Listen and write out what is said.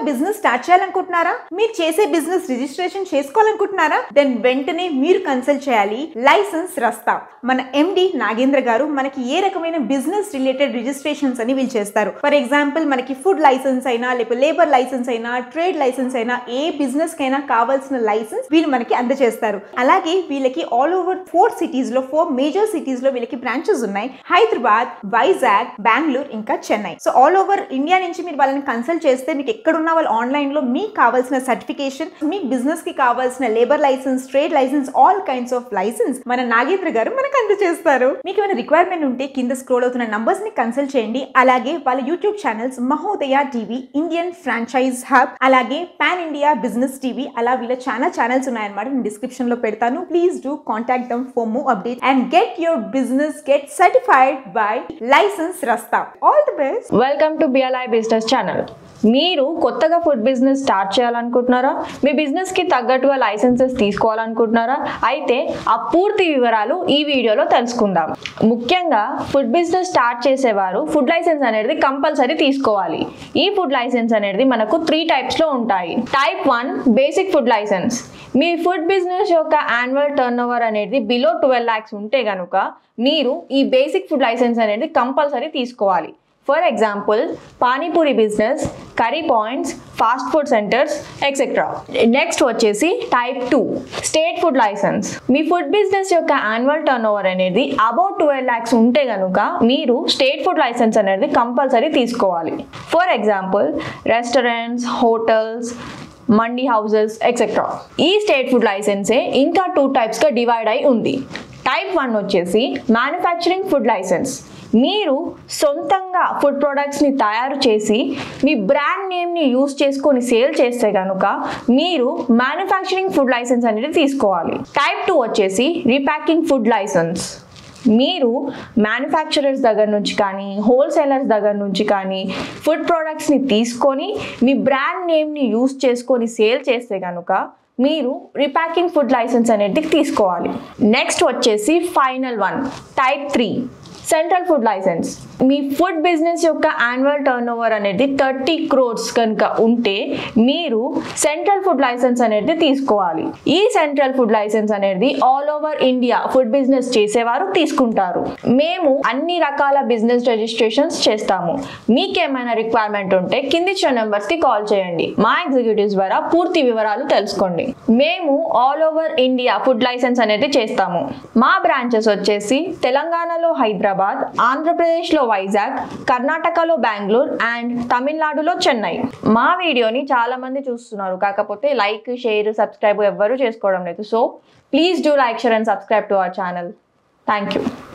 business start చేయాలనుకుంటున్నారా మీరు చేసే బిజినెస్ రిజిస్ట్రేషన్ చేసుకోవాలనుకుంటున్నారా దెన్ వెంటనే మీరు కన్సల్ట్ చేయాలి లైసెన్స్ రస్తా మన ఎండి నాగేంద్ర గారు మనకి ఏ రకమైన బిజినెస్ రిలేటెడ్ రిజిస్ట్రేషన్స్ అని వీళ్ళు చేస్తారు ఫర్ ఎగ్జాంపుల్ మనకి ఫుడ్ లైసెన్స్ అయినా లేకపోతే లేబర్ లైసెన్స్ అయినా ట్రేడ్ లైసెన్స్ అయినా ఏ బిజినెస్ కైనా కావాల్సిన లైసెన్స్ వీళ్ళు మనకి అందజేస్తారు అలాగే వీళ్ళకి ఆల్ ఓవర్ ఫోర్ సిటీస్ లో ఫోర్ మేజర్ సిటీస్ లో వీళ్ళకి బ్రాంచెస్ ఉన్నాయి హైదరాబాద్ వైజాగ్ బెంగళూరు ఇంకా Chennai so all over India నుంచి మీరు వాళ్ళని కన్సల్ట్ చేస్తే మీకు ఎక్కడున్న వాళ్ళు ఆన్లైన్ లో మీకు కావాల్సిన సర్టిఫికేషన్ మీ బిజినెస్ కి కావాల్సిన labour licence trade licence all kinds of licence మన నాగేంద్ర గారు మనకు అందజేస్తారు మీకు ఏమైనా రిక్వైర్మెంట్ ఉంటే కింద స్క్రోల్ అవుతున్న నంబర్స్ ని కన్సల్ట్ చేయండి అలాగే వాళ్ళ YouTube channels Mahodaya TV Indian franchise hub అలాగే పాన్ ఇండియా బిజినెస్ టీవీ అలా వీళ్ళ చాలా ఛానల్స్ ఉన్నాయన్నమాట నేను డిస్క్రిప్షన్ లో పెడతాను please do contact them for more update and get your business get certified by licence Rasta all the best welcome to BLI business channel మీరు కొత్తగా ఫుడ్ బిజినెస్ స్టార్ట్ చేయాలనుకుంటున్నారా మీ బిజినెస్కి తగ్గట్టుగా లైసెన్సెస్ తీసుకోవాలనుకుంటున్నారా అయితే ఆ పూర్తి వివరాలు ఈ వీడియోలో తెలుసుకుందాం ముఖ్యంగా ఫుడ్ బిజినెస్ స్టార్ట్ చేసేవారు ఫుడ్ లైసెన్స్ అనేది కంపల్సరీ తీసుకోవాలి ఈ ఫుడ్ లైసెన్స్ అనేది మనకు త్రీ టైప్స్లో ఉంటాయి type one basic food licence మీ ఫుడ్ బిజినెస్ యొక్క యాన్యువల్ టర్న్ ఓవర్ అనేది బిలో ట్వెల్వ్ ల్యాక్స్ ఉంటే కనుక మీరు ఈ బేసిక్ ఫుడ్ లైసెన్స్ అనేది కంపల్సరీ తీసుకోవాలి for example panipuri business curry points fast food centres etcetera next వచ్చేసి type two state food licence మీ ఫుడ్ బిజినెస్ యొక్క యాన్యువల్ టర్న్ ఓవర్ అనేది అబౌట్ ట్వెల్వ్ ల్యాక్స్ ఉంటే కనుక మీరు స్టేట్ ఫుడ్ లైసెన్స్ అనేది కంపల్సరీ తీసుకోవాలి for example restaurants hotels mandi houses etcetera ఈ స్టేట్ ఫుడ్ లైసెన్సే ఇంకా టూ టైప్స్గా డివైడ్ అయి ఉంది టైప్ వన్ వచ్చేసి మ్యానుఫ్యాక్చరింగ్ ఫుడ్ లైసెన్స్ మీరు సొంతంగా ఫుడ్ ప్రొడక్ట్స్ని తయారు చేసి మీ బ్రాండ్ నేమ్ని యూస్ చేసుకొని సేల్ చేస్తే కనుక మీరు మ్యానుఫ్యాక్చరింగ్ ఫుడ్ లైసెన్స్ అనేది తీసుకోవాలి టైప్ టూ వచ్చేసి రీప్యాకింగ్ ఫుడ్ లైసెన్స్ మీరు మ్యానుఫ్యాక్చరర్స్ దగ్గర నుంచి కానీ హోల్సేలర్స్ దగ్గర నుంచి కానీ ఫుడ్ ప్రోడక్ట్స్ని తీసుకొని మీ బ్రాండ్ నేమ్ని యూస్ చేసుకొని సేల్ చేస్తే కనుక మీరు రీప్యాకింగ్ ఫుడ్ లైసెన్స్ అనేది తీసుకోవాలి నెక్స్ట్ వచ్చేసి final one type three central food licence మీ ఫుడ్ బిజినెస్ యొక్క యాన్యువల్ టర్న్ ఓవర్ అనేది థర్టీ క్రోర్స్ కనుక ఉంటే మీరు సెంట్రల్ ఫుడ్ లైసెన్స్ అనేది తీసుకోవాలి ఈ సెంట్రల్ ఫుడ్ లైసెన్స్ అనేది all over India food business చేసేవారు తీసుకుంటారు మేము అన్ని రకాల బిజినెస్ రిజిస్ట్రేషన్స్ చేస్తాము మీకేమైనా రిక్వైర్మెంట్ ఉంటే కింది ఇచ్చిన నెంబర్స్కి కాల్ చేయండి మా ఎగ్జిక్యూటివ్స్ ద్వారా పూర్తి వివరాలు తెలుసుకోండి మేము all over India food licence అనేది చేస్తాము మా బ్రాంచెస్ వచ్చేసి తెలంగాణలో హైదరాబాద్ ఆంధ్రప్రదేశ్లో వైజాగ్ కర్ణాటకలో బెంగళూరు అండ్ తమిళనాడులో చెన్నై మా వీడియోని చాలా మంది చూస్తున్నారు కాకపోతే లైక్ షేర్ సబ్స్క్రైబ్ ఎవ్వరూ చేసుకోవడం లేదు so please do like share and subscribe to our channel thank you